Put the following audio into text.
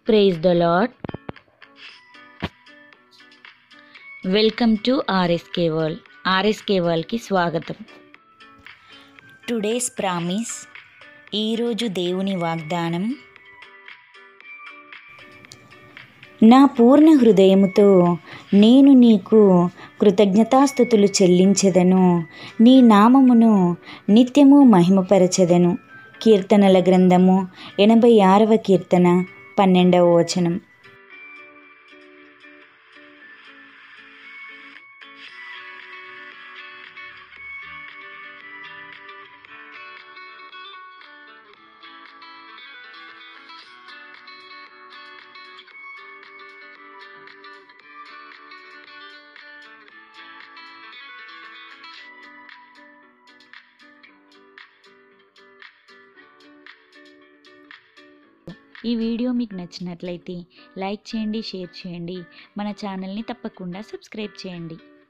praise the Lord welcome to RSK world RSK వరల్డ్కి స్వాగతం today's promise ఈరోజు దేవుని వాగ్దానం నా పూర్ణ హృదయముతో నేను నీకు కృతజ్ఞతాస్థుతులు చెల్లించెదను నీ నామమును నిత్యము మహిమపరచెదను కీర్తనల గ్రంథము ఎనభై ఆరవ కీర్తన పన్నెండవ వచనం ఈ వీడియో మీకు నచ్చినట్లయితే లైక్ చేయండి షేర్ చేయండి మన ఛానల్ని తప్పకుండా సబ్స్క్రైబ్ చేయండి